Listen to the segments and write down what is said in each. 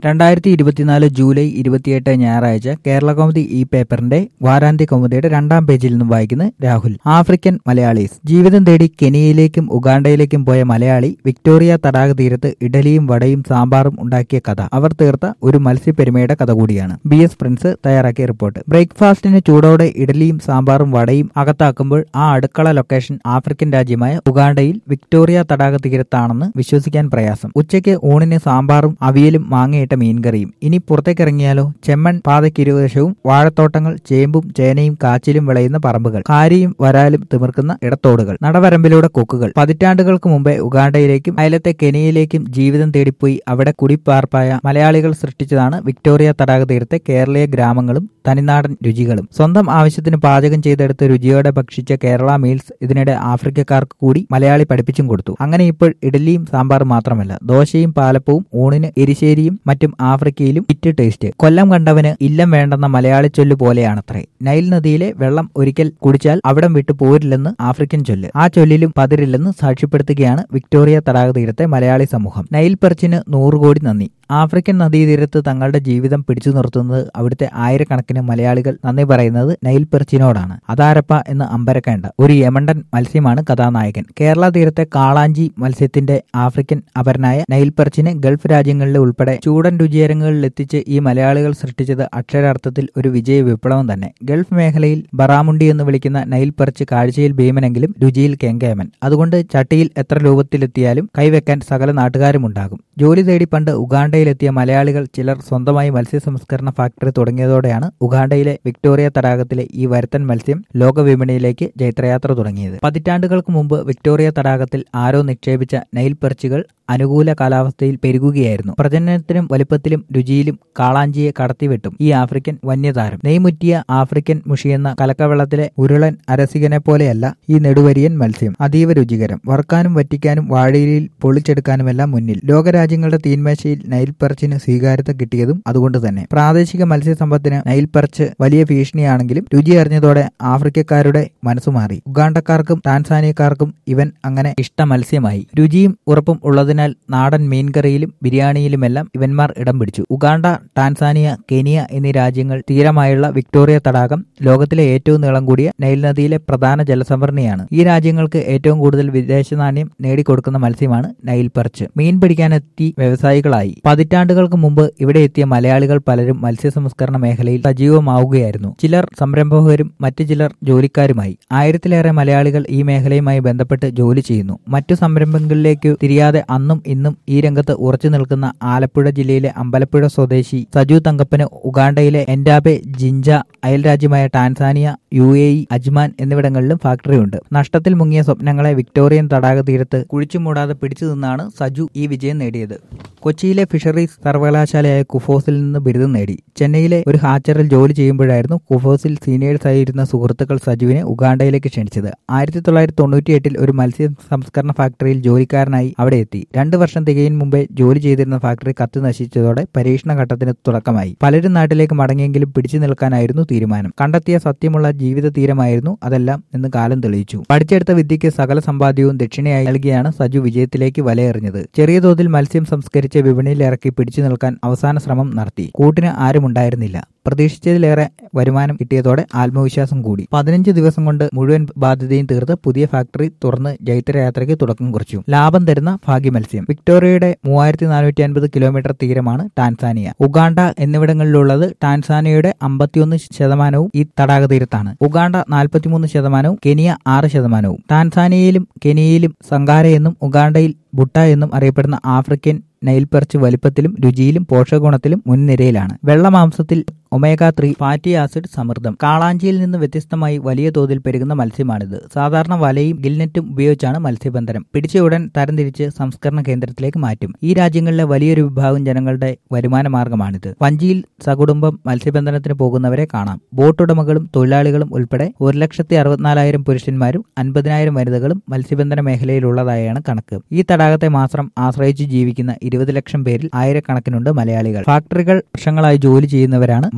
രണ്ടായിരത്തി ഇരുപത്തിനാല് ജൂലൈ ഇരുപത്തിയെട്ട് ഞായറാഴ്ച കേരള കൗമുദി ഈ പേപ്പറിന്റെ വാരാന്ത്യ കൗമുദിയുടെ രണ്ടാം പേജിൽ നിന്നും വായിക്കുന്നത് രാഹുൽ ആഫ്രിക്കൻ മലയാളീസ് ജീവിതം തേടി കെനിയയിലേക്കും ഉഗാണ്ടയിലേക്കും പോയ മലയാളി വിക്ടോറിയ തടാക തീരത്ത് ഇഡലിയും വടയും സാമ്പാറും ഉണ്ടാക്കിയ കഥ അവർ തീർത്ത ഒരു മത്സ്യപ്പെരുമയുടെ കഥ കൂടിയാണ് ബി എസ് പ്രിൻസ് തയ്യാറാക്കിയ റിപ്പോർട്ട് ബ്രേക്ക്ഫാസ്റ്റിന് ചൂടോടെ ഇഡലിയും സാമ്പാറും വടയും അകത്താക്കുമ്പോൾ ആ അടുക്കള ലൊക്കേഷൻ ആഫ്രിക്കൻ രാജ്യമായ ഉഗാണ്ടയിൽ വിക്ടോറിയ തടാക തീരത്താണെന്ന് വിശ്വസിക്കാൻ പ്രയാസം ഉച്ചയ്ക്ക് ഊണിന് സാമ്പാറും അവിയലും മാങ്ങയിട്ട മീൻകറിയും ഇനി പുറത്തേക്കിറങ്ങിയാലോ ചെമ്മൺ പാതയ്ക്കിരുവശവും വാഴത്തോട്ടങ്ങൾ ചേമ്പും ചേനയും കാച്ചിലും വിളയുന്ന പറമ്പുകൾ കാരിയും വരാലും തിമിർക്കുന്ന ഇടത്തോടുകൾ നടവരമ്പിലൂടെ കൊക്കുകൾ പതിറ്റാണ്ടുകൾക്ക് മുമ്പേ ഉഗാണ്ടയിലേക്കും അയലത്തെ കെനിയയിലേക്കും ജീവിതം തേടിപ്പോയി അവിടെ കുടിപ്പാർപ്പായ മലയാളികൾ സൃഷ്ടിച്ചതാണ് വിക്ടോറിയ തടാക തീരത്തെ കേരളീയ ഗ്രാമങ്ങളും തനിനാടൻ രുചികളും സ്വന്തം ആവശ്യത്തിന് പാചകം ചെയ്തെടുത്ത് രുചിയോടെ ഭക്ഷിച്ച കേരള മീൽസ് ഇതിനിടെ ആഫ്രിക്കക്കാർക്ക് കൂടി മലയാളി പഠിപ്പിച്ചും കൊടുത്തു അങ്ങനെ ഇപ്പോൾ ഇഡലിയും സാമ്പാറും മാത്രമല്ല ദോശയും പാലപ്പവും ഊണിന് എരിശ്ശേരിയും മറ്റും ആഫ്രിക്കയിലും ഇറ്റ് ടേസ്റ്റ് കൊല്ലം കണ്ടവന് ഇല്ലം വേണ്ടെന്ന മലയാളി ചൊല്ല് പോലെയാണത്രേ നൈൽ നദിയിലെ വെള്ളം ഒരിക്കൽ കുടിച്ചാൽ അവിടം വിട്ടു പോരില്ലെന്ന് ആഫ്രിക്കൻ ചൊല്ല് ആ ചൊല്ലിലും പതിരില്ലെന്ന് സാക്ഷ്യപ്പെടുത്തുകയാണ് വിക്ടോറിയ തടാക തീരത്തെ മലയാളി സമൂഹം നൈൽ പെർച്ചിന് നൂറ് കോടി നന്ദി ആഫ്രിക്കൻ നദീതീരത്ത് തങ്ങളുടെ ജീവിതം പിടിച്ചു നിർത്തുന്നത് അവിടുത്തെ ആയിരക്കണക്കിന് മലയാളികൾ നന്ദി പറയുന്നത് നൈൽ പെർച്ചിനോടാണ് അതാരപ്പ എന്ന് അമ്പരക്കേണ്ട ഒരു യമണ്ടൻ മത്സ്യമാണ് കഥാനായകൻ കേരള തീരത്തെ കാളാഞ്ചി മത്സ്യത്തിന്റെ ആഫ്രിക്കൻ അപരനായ നൈൽ പെർച്ചിനെ ഗൾഫ് രാജ്യങ്ങളിലെ ഉൾപ്പെടെ ചൂടൻ രുചിയരങ്ങളിൽ എത്തിച്ച് ഈ മലയാളികൾ സൃഷ്ടിച്ചത് അക്ഷരാർത്ഥത്തിൽ ഒരു വിജയ വിപ്ലവം തന്നെ ഗൾഫ് മേഖലയിൽ ബറാമുണ്ടി എന്ന് വിളിക്കുന്ന നൈൽ പെർച്ച് കാഴ്ചയിൽ ഭീമനെങ്കിലും രുചിയിൽ കെങ്കേമൻ അതുകൊണ്ട് ചട്ടിയിൽ എത്ര രൂപത്തിലെത്തിയാലും കൈവെക്കാൻ സകല നാട്ടുകാരുമുണ്ടാകും ജോലി തേടി പണ്ട് ഉഗാണ്ടയിലെത്തിയ മലയാളികൾ ചിലർ സ്വന്തമായി മത്സ്യ സംസ്കരണ ഫാക്ടറി തുടങ്ങിയതോടെയാണ് ഉഗാണ്ടയിലെ വിക്ടോറിയ തടാകത്തിലെ ഈ വരുത്തൻ മത്സ്യം ലോകവിപണിയിലേക്ക് ജൈത്രയാത്ര തുടങ്ങിയത് പതിറ്റാണ്ടുകൾക്ക് മുമ്പ് വിക്ടോറിയ തടാകത്തിൽ ആരോ നിക്ഷേപിച്ച നൈൽ പെർച്ചുകൾ അനുകൂല കാലാവസ്ഥയിൽ പെരുകുകയായിരുന്നു പ്രജനനത്തിനും വലുപ്പത്തിലും രുചിയിലും കാളാഞ്ചിയെ കടത്തിവിട്ടും ഈ ആഫ്രിക്കൻ വന്യതാരം നെയ്മുറ്റിയ ആഫ്രിക്കൻ മുഷിയെന്ന കലക്കവെള്ളത്തിലെ ഉരുളൻ അരസികനെ പോലെയല്ല ഈ നെടുവരിയൻ മത്സ്യം അതീവ രുചികരം വറുക്കാനും വറ്റിക്കാനും വാഴയിലിൽ പൊളിച്ചെടുക്കാനുമെല്ലാം മുന്നിൽ ലോകരാജ്യങ്ങളുടെ തീന്മേശയിൽ നൈൽ പെർച്ചിന് സ്വീകാര്യത കിട്ടിയതും അതുകൊണ്ട് തന്നെ പ്രാദേശിക മത്സ്യസമ്പത്തിന് നൈൽ പെർച്ച് വലിയ ഭീഷണിയാണെങ്കിലും രുചി അറിഞ്ഞതോടെ ആഫ്രിക്കക്കാരുടെ മനസ്സുമാറി ഉഗാണ്ടക്കാർക്കും ടാൻസാനിയക്കാർക്കും ഇവൻ അങ്ങനെ ഇഷ്ട മത്സ്യമായി രുചിയും ഉറപ്പും ഉള്ളതിനാൽ നാടൻ മീൻകറിയിലും ബിരിയാണിയിലുമെല്ലാം ഇവന്മാർ ഇടം പിടിച്ചു ഉഗാണ്ട ടാൻസാനിയ കെനിയ എന്നീ രാജ്യങ്ങൾ തീരമായുള്ള വിക്ടോറിയ തടാകം ലോകത്തിലെ ഏറ്റവും നീളം കൂടിയ നൈൽ നദിയിലെ പ്രധാന ജലസംഭരണിയാണ് ഈ രാജ്യങ്ങൾക്ക് ഏറ്റവും കൂടുതൽ വിദേശ നാണ്യം നേടിക്കൊടുക്കുന്ന മത്സ്യമാണ് നൈൽ പെർച്ച് മീൻ പിടിക്കാനെത്തി വ്യവസായികളായി പതിറ്റാണ്ടുകൾക്ക് മുമ്പ് ഇവിടെ എത്തിയ മലയാളികൾ പലരും മത്സ്യ സംസ്കരണ മേഖലയിൽ സജീവമാവുകയായിരുന്നു ചിലർ സംരംഭകരും മറ്റു ചിലർ ജോലിക്കാരുമായി ആയിരത്തിലേറെ മലയാളികൾ ഈ മേഖലയുമായി ബന്ധപ്പെട്ട് ജോലി ചെയ്യുന്നു മറ്റു സംരംഭങ്ങളിലേക്ക് തിരിയാതെ അന്നും ഇന്നും ഈ രംഗത്ത് ഉറച്ചു നിൽക്കുന്ന ആലപ്പുഴ ജില്ലയിലെ അമ്പലപ്പുഴ സ്വദേശി സജു തങ്കപ്പന് ഉഗാണ്ടയിലെ എൻഡാബെ ജിഞ്ച അയൽരാജ്യമായ Tanzania U A E Ajman എന്നിവിടങ്ങളിലും ഫാക്ടറിയുണ്ട് നഷ്ടത്തിൽ മുങ്ങിയ സ്വപ്നങ്ങളെ വിക്ടോറിയൻ തടാക തീരത്ത് കുഴിച്ചു മൂടാതെ പിടിച്ചു നിന്നാണ് സജു ഈ വിജയം നേടിയത് കൊച്ചിയിലെ ഫിഷറീസ് സർവകലാശാലയായ കുഫോസിൽ നിന്ന് ബിരുദം നേടി ചെന്നൈയിലെ ഒരു ഹാച്ചറിൽ ജോലി ചെയ്യുമ്പോഴായിരുന്നു കുഫോസിൽ സീനിയേഴ്സ് ആയിരുന്ന സുഹൃത്തുക്കൾ സജുവിനെ ഉഗാണ്ടയിലേക്ക് ക്ഷണിച്ചത് ആയിരത്തി തൊള്ളായിരത്തി തൊണ്ണൂറ്റിയെട്ടിൽ ഒരു മത്സ്യ സംസ്കരണ ഫാക്ടറിയിൽ ജോലിക്കാരനായി അവിടെ എത്തി രണ്ടു വർഷം തികയും മുമ്പേ ജോലി ചെയ്തിരുന്ന ഫാക്ടറി കത്തി നശിച്ചതോടെ പരീക്ഷണ ഘട്ടത്തിന് തുടക്കമായി പലരും നാട്ടിലേക്ക് മടങ്ങിയെങ്കിലും പിടിച്ചു നിൽക്കാനായിരുന്നു തീരുമാനം കണ്ടെത്തിയ സത്യമുള്ള ജീവിത തീരമായിരുന്നു അതെല്ലാം എന്ന് കാലം തെളിയിച്ചു പഠിച്ചെടുത്ത വിദ്യയ്ക്ക് സകല സമ്പാദ്യവും ദക്ഷിണയായി നൽകിയാണ് സജു വിജയത്തിലേക്ക് വലയെറിഞ്ഞത് ചെറിയ തോതിൽ മത്സ്യം സംസ്കരിച്ച് വിപണിയിൽ ഇറക്കി പിടിച്ചു നിൽക്കാൻ അവസാന ശ്രമം നടത്തി കൂട്ടിന് ആരുമുണ്ടായിരുന്നില്ല പ്രതീക്ഷിച്ചതിലേറെ വരുമാനം കിട്ടിയതോടെ ആത്മവിശ്വാസം കൂടി പതിനഞ്ച് ദിവസം കൊണ്ട് മുഴുവൻ ബാധ്യതയും തീർത്ത് പുതിയ ഫാക്ടറി തുറന്ന് ജൈത്രയാത്രയ്ക്ക് തുടക്കം കുറിച്ചു ലാഭം തരുന്ന ഭാഗ്യ മത്സ്യം വിക്ടോറിയയുടെ മൂവായിരത്തി നാനൂറ്റി അൻപത് കിലോമീറ്റർ തീരമാണ് ടാൻസാനിയ ഉഗാണ്ട എന്നിവിടങ്ങളിലുള്ളത് ടാൻസാനിയയുടെ അമ്പത്തിയൊന്ന് ശതമാനവും ഈ തടാക തീരത്താണ് ഉഗാണ്ട നാൽപ്പത്തിമൂന്ന് ശതമാനവും കെനിയ ആറ് ശതമാനവും ടാൻസാനിയയിലും കെനിയയിലും സങ്കാര എന്നും ഉഗാണ്ടയിൽ ബുട്ട എന്നും അറിയപ്പെടുന്ന ആഫ്രിക്കൻ നൈൽ പെർച്ച് വലിപ്പത്തിലും രുചിയിലും പോഷകഗുണത്തിലും മുൻനിരയിലാണ് വെള്ളമാംസത്തിൽ ഒമേഗ ത്രീ ഫാറ്റി ആസിഡ് സമൃദ്ധം കാളാഞ്ചിയിൽ നിന്ന് വ്യത്യസ്തമായി വലിയ തോതിൽ പെരുകുന്ന മത്സ്യമാണിത് സാധാരണ വലയും ഗിൽനെറ്റും ഉപയോഗിച്ചാണ് മത്സ്യബന്ധനം പിടിച്ച ഉടൻ തരംതിരിച്ച് സംസ്കരണ കേന്ദ്രത്തിലേക്ക് മാറ്റും ഈ രാജ്യങ്ങളിലെ വലിയൊരു വിഭാഗം ജനങ്ങളുടെ വരുമാന മാർഗമാണിത് വഞ്ചിയിൽ സകുടുംബം മത്സ്യബന്ധനത്തിന് പോകുന്നവരെ കാണാം ബോട്ടുടമകളും തൊഴിലാളികളും ഉൾപ്പെടെ ഒരു ലക്ഷത്തി അറുപത്തിനാലായിരം പുരുഷന്മാരും അൻപതിനായിരം വനിതകളും മത്സ്യബന്ധന മേഖലയിലുള്ളതായാണ് കണക്ക് ഈ തടാകത്തെ മാത്രം ആശ്രയിച്ച് ജീവിക്കുന്ന ഇരുപത് ലക്ഷം പേരിൽ ആയിരക്കണക്കിനുണ്ട് മലയാളികൾ ഫാക്ടറികൾ വർഷങ്ങളായി ജോലി ചെയ്യുന്നവരാണ്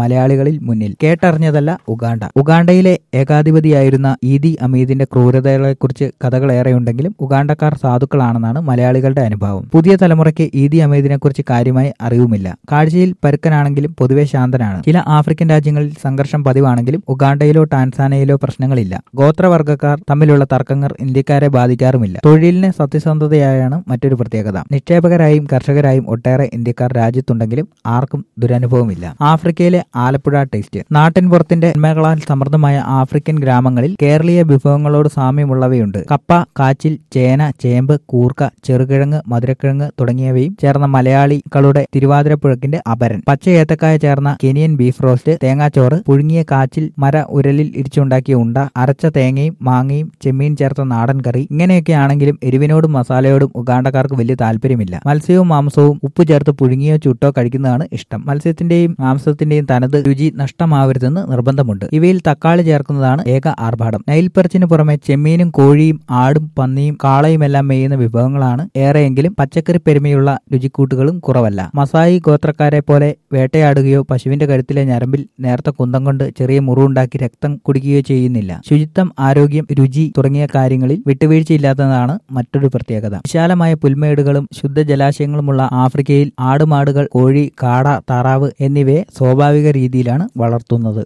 മലയാളികളിൽ മുന്നിൽ കേട്ടറിഞ്ഞതല്ല ഉഗാണ്ട ഉഗാണ്ടയിലെ ഏകാധിപതിയായിരുന്ന ഈദി അമീദിന്റെ ക്രൂരതകളെക്കുറിച്ച് കഥകളേറെയുണ്ടെങ്കിലും ഉഗാണ്ടക്കാർ സാധുക്കളാണെന്നാണ് മലയാളികളുടെ അനുഭവം പുതിയ തലമുറയ്ക്ക് ഈദി അമീദിനെ കുറിച്ച് കാര്യമായി അറിവുമില്ല കാഴ്ചയിൽ പരുക്കനാണെങ്കിലും പൊതുവെ ശാന്തനാണ് ചില ആഫ്രിക്കൻ രാജ്യങ്ങളിൽ സംഘർഷം പതിവാണെങ്കിലും ഉഗാണ്ടയിലോ ടാൻസാനയിലോ പ്രശ്നങ്ങളില്ല ഗോത്രവർഗ്ഗക്കാർ തമ്മിലുള്ള തർക്കങ്ങൾ ഇന്ത്യക്കാരെ ബാധിക്കാറുമില്ല തൊഴിലിന് സത്യസന്ധതയായാണ് മറ്റൊരു പ്രത്യേകത നിക്ഷേപകരായും കർഷകരായും ഒട്ടേറെ ഇന്ത്യക്കാർ രാജ്യത്തുണ്ടെങ്കിലും ആർക്കും ദുരനുഭവമില്ല ആഫ്രിക്കയിലെ ആലപ്പുഴ ടേസ്റ്റ് നാട്ടിൻ പുറത്തിന്റെ നന്മകളാൽ സമൃദ്ധമായ ആഫ്രിക്കൻ ഗ്രാമങ്ങളിൽ കേരളീയ വിഭവങ്ങളോട് സാമ്യമുള്ളവയുണ്ട് കപ്പ കാച്ചിൽ ചേന ചേമ്പ് കൂർക്ക ചെറുകിഴങ്ങ് മധുരക്കിഴങ്ങ് തുടങ്ങിയവയും ചേർന്ന മലയാളികളുടെ തിരുവാതിരപ്പുഴക്കിന്റെ അപരൻ പച്ച ഏത്തക്കായ ചേർന്ന കെനിയൻ ബീഫ് റോസ്റ്റ് തേങ്ങാച്ചോറ് പുഴുങ്ങിയ കാച്ചിൽ മര ഉരലിൽ ഇടിച്ചുണ്ടാക്കിയ ഉണ്ട അരച്ച തേങ്ങയും മാങ്ങയും ചെമ്മീൻ ചേർത്ത നാടൻ കറി ഇങ്ങനെയൊക്കെ ആണെങ്കിലും എരിവിനോടും മസാലയോടും ഉഗാണ്ടക്കാർക്ക് വലിയ താല്പര്യമില്ല മത്സ്യവും മാംസവും ഉപ്പ് ചേർത്ത് പുഴുങ്ങിയോ ചുട്ടോ കഴിക്കുന്നതാണ് ഇഷ്ടം മത്സ്യത്തിന്റെയും മാംസത്തിന്റെയും തനത് രുചി നഷ്ടമാവരുതെന്ന് നിർബന്ധമുണ്ട് ഇവയിൽ തക്കാളി ചേർക്കുന്നതാണ് ഏക ആർഭാടം നൈൽപ്പറിച്ചിന് പുറമെ ചെമ്മീനും കോഴിയും ആടും പന്നിയും കാളയുമെല്ലാം മേയുന്ന വിഭവങ്ങളാണ് ഏറെയെങ്കിലും പച്ചക്കറി പെരുമയുള്ള രുചിക്കൂട്ടുകളും കുറവല്ല മസായി ഗോത്രക്കാരെ പോലെ വേട്ടയാടുകയോ പശുവിന്റെ കഴുത്തിലെ ഞരമ്പിൽ നേർത്ത കുന്തം കൊണ്ട് ചെറിയ മുറിവുണ്ടാക്കി രക്തം കുടിക്കുകയോ ചെയ്യുന്നില്ല ശുചിത്വം ആരോഗ്യം രുചി തുടങ്ങിയ കാര്യങ്ങളിൽ വിട്ടുവീഴ്ചയില്ലാത്തതാണ് മറ്റൊരു പ്രത്യേകത വിശാലമായ പുൽമേടുകളും ശുദ്ധ ജലാശയങ്ങളുമുള്ള ആഫ്രിക്കയിൽ ആടുമാടുകൾ കോഴി കാട താറാവ് എന്നിവയെ സ്വാഭാവിക രീതിയിലാണ് വളർത്തുന്നത്